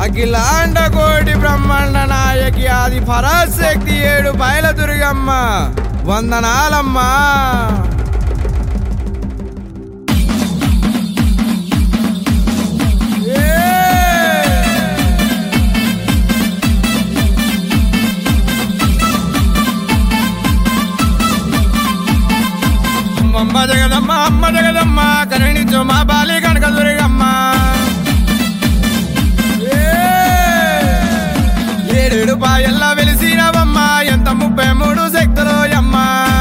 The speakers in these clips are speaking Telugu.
అఖిలాండ కోటి బ్రహ్మాండ నాయకి ఆది పరాశక్తి ఏడు బయల దుర్గమ్మ వందనాలమ్మా ఏ! అమ్మ జగదమ్మ అమ్మ జగదమ్మ కరుణించు మా బాలి కనక దుర్గమ్మ ఏ! ఏడేడు పాయల్లా వెలిసినవమ్మ ఎంత ముప్పై మూడు శక్తులు అమ్మ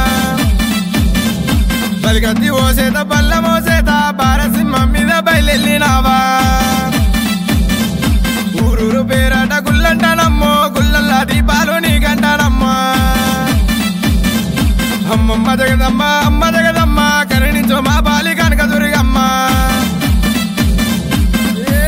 బలిగద్ది ఓ సేత బల్ల మోసేత బారసింహం మీద బయలెళ్ళినావా ఊరూరు పేరట గుల్లంటానమ్మో గుల్లల్లా దీపాలు నీకంటానమ్మా అమ్మమ్మ జగదమ్మ అమ్మ జగదమ్మ కరుణించు మా బాలి కనక దుర్గమ్మ ఏ!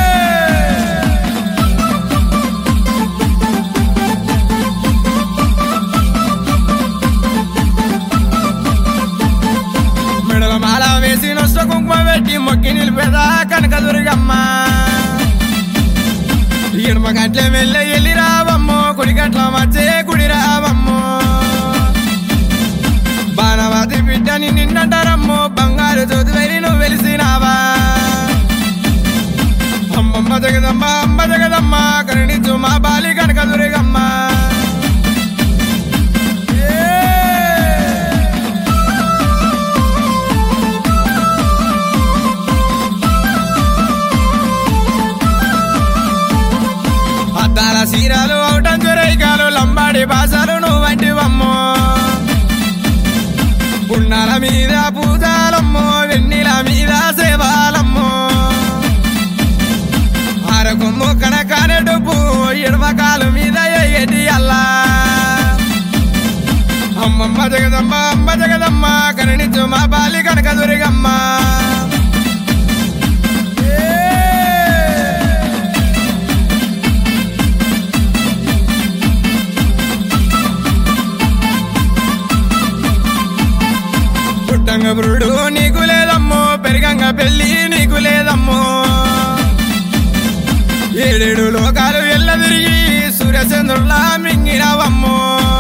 మెడల మాల వేసి నొస్త కుంకుమ పెట్టి మొక్కి నిలిపేదా కనక దుర్గమ్మ ఎడమ గట్ల వెళ్ళ ఎల్లి రావమ్మో కుడి గట్ల మచ్చే కుడి రావమ్మో బాణవాది బిడ్డని నిన్నంటారమ్మో బంగారు చదువరి నువ్వు వెలిసినావా అమ్మమ్మ జగదమ్మ అమ్మ జగదమ్మ కరుణించు మా బాలి కనక దుర్గమ్మ ఏ! అద్దాల సీరాలు అవుటం చురైకాలు లంబాడి భాషలు నువ్వంటివమ్మో పున్నాల మీద పూజాలమ్మో వెన్నెల మీద సేవాలమ్మో అరకొమ్ము కనకానే డబ్బు ఎడమకాలు మీద ఎగటి అల్లా అమ్మమ్మ జగదమ్మ అమ్మ జగదమ్మ కరుణించు మా బాలి కనక దుర్గమ్మ ఏ! పుట్టంగ బురుడు నీకు లేదమ్మో పెరిగంగ పెళ్ళి నీకు లేదమ్మో ఏడేడు లోకాలు ఎల్ల తిరిగి సూర్యచంద్రులా మింగినవమ్మో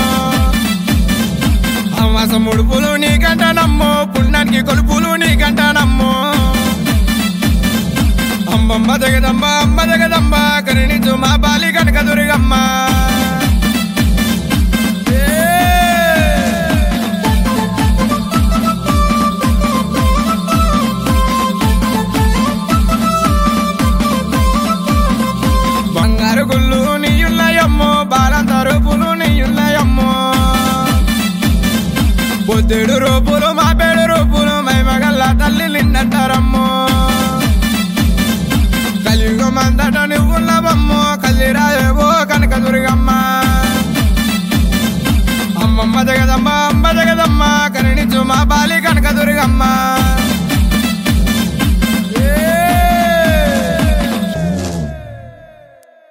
అమాస ముడుపులు నీకంటానమ్మో పుణ్యానికి కొలుపులు నీకంటానమ్మో అమ్మమ్మ జగదమ్మ అమ్మ జగదమ్మ కరుణించు మా బాలి కనక దుర్గమ్మ ఏ! బంగారు గుళ్ళు నీయున్నాయమ్మో బాలంత రూపులు నీయున్నాయమ్మో పొద్దుడు రూపులు మా పేడు రూపులు మైమగల్ల తల్లి నిన్నంటారమ్మో కలియుగం అంతట నువ్వున్నవమ్మో కల్లిరాయేవో కనక దుర్గమ్మ అమ్మమ్మ జగదమ్మ అమ్మ జగదమ్మ కరుణించు మా బాలి కనక దుర్గమ్మ